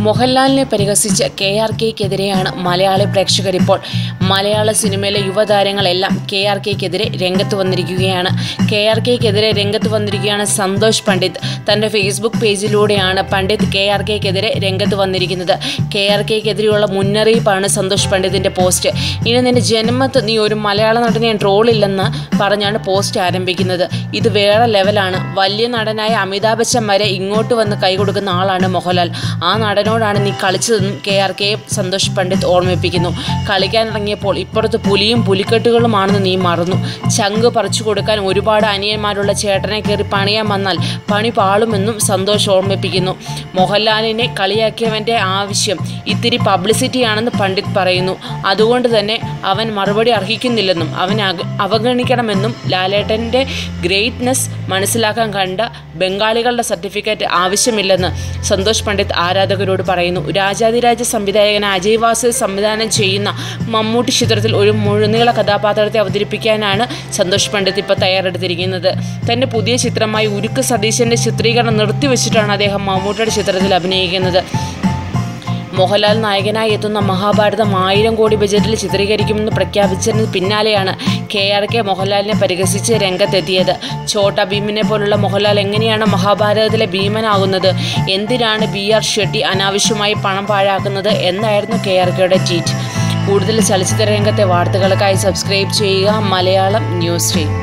മോഹൻലാലിനെ പരിഹസിച്ച് K R കെയ്ക്കെതിരെയാണ് Malayali പ്രേക്ഷകർ ഇപ്പോൾ മലയാള സിനിമയിലെ യുവതാരങ്ങളെല്ലാം കെ ആർ കെയ്ക്കെതിരെ രംഗത്ത് വന്നിരിക്കുകയാണ് കെ ആർ കെയ്ക്കെതിരെ രംഗത്ത് വന്നിരിക്കുകയാണ് സന്തോഷ് പണ്ഡിറ്റ് തൻ്റെ ഫേസ്ബുക്ക് പേജിലൂടെയാണ് പണ്ഡിറ്റ് കെ ആർ കെയ്ക്കെതിരെ രംഗത്ത് വന്നിരിക്കുന്നത് കെ ആർ കെയ്ക്കെതിരെയുള്ള മുന്നറിയിപ്പാണ് സന്തോഷ് പണ്ഡിറ്റിൻ്റെ പോസ്റ്റ് ഇനി നിന്റെ ജന്മത്ത് നീ ഒരു മലയാള നടനെ ട്രോളില്ലെന്ന് പറഞ്ഞാണ് പോസ്റ്റ് ആരംഭിക്കുന്നത് ഇത് വേറെ ലെവലാണ് വലിയ നടനായ അമിതാഭ് ബച്ചൻ വരെ ഇങ്ങോട്ട് വന്ന് കൈ കൊടുക്കുന്ന ആളാണ് മോഹൻലാൽ ആ നടനോടാണ് നീ കളിച്ചതെന്നും K R K Santosh Pandit ഓർമ്മിപ്പിക്കുന്നു കളിക്കാനിറങ്ങിയപ്പോൾ ഇപ്പുറത്ത് പുലിയും പുലിക്കെട്ടുകളുമാണെന്ന് നീ മറന്നു ചങ്ക് പറിച്ചു കൊടുക്കാൻ ഒരുപാട് അനിയന്മാരുള്ള ചേട്ടനെ കയറി പണിയാൻ വന്നാൽ പണി പാളുമെന്നും സന്തോഷ് ഓർമ്മിപ്പിക്കുന്നു മോഹൻലാലിനെ കളിയാക്കിയവൻ്റെ ആവശ്യം ഇത്തിരി പബ്ലിസിറ്റിയാണെന്ന് പണ്ഡിറ്റ് പറയുന്നു അതുകൊണ്ട് തന്നെ അവൻ മറുപടി അർഹിക്കുന്നില്ലെന്നും അവൻ അക- അവഗണിക്കണമെന്നും ലാലേട്ടൻ്റെ ഗ്രേറ്റ്നെസ് മനസ്സിലാക്കാൻ കണ്ട ബംഗാളികളുടെ സർട്ടിഫിക്കറ്റ് ആവശ്യമില്ലെന്ന് സന്തോഷ് പണ്ഡിറ്റ് ആരാധകരോട് പറയുന്നു രാജാതിരാജ സംവിധായകൻ അജയ് വാസു സംവിധാനം ചെയ്യുന്ന മമ്മൂട്ടി ചിത്രത്തിൽ ഒരു മുഴുനീള കഥാപാത്രത്തെ അവതരിപ്പിക്കാനാണ് സന്തോഷ് പണ്ഡിറ്റ് ഇപ്പോൾ തയ്യാറെടുത്തിരിക്കുന്നത് തൻ്റെ പുതിയ ചിത്രമായി ഉരുക്ക് സതീശൻ്റെ ചിത്രീകരണം നിർത്തിവെച്ചിട്ടാണ് അദ്ദേഹം മമ്മൂട്ടിയുടെ ചിത്രത്തിൽ അഭിനയിക്കുന്നത് മോഹൻലാൽ നായകനായി എത്തുന്ന മഹാഭാരതം ആയിരം കോടി ബജറ്റിൽ ചിത്രീകരിക്കുമെന്ന് പ്രഖ്യാപിച്ചതിന് പിന്നാലെയാണ് കെ ആർ കെ മോഹൻലാലിനെ പരിഹസിച്ച് രംഗത്തെത്തിയത് ഛോട്ട ഭീമിനെ പോലുള്ള മോഹൻലാൽ എങ്ങനെയാണ് മഹാഭാരതത്തിലെ ഭീമനാകുന്നത് എന്തിനാണ് ബി ആർ ഷെട്ടി അനാവശ്യമായി പണം പാഴാക്കുന്നത് എന്നായിരുന്നു കെ ആർ കെയുടെ ട്വീറ്റ് കൂടുതൽ ചലച്ചിത്ര രംഗത്തെ വാർത്തകൾക്കായി സബ്സ്ക്രൈബ് ചെയ്യുക മലയാളം ന്യൂസ് സ്ട്രീം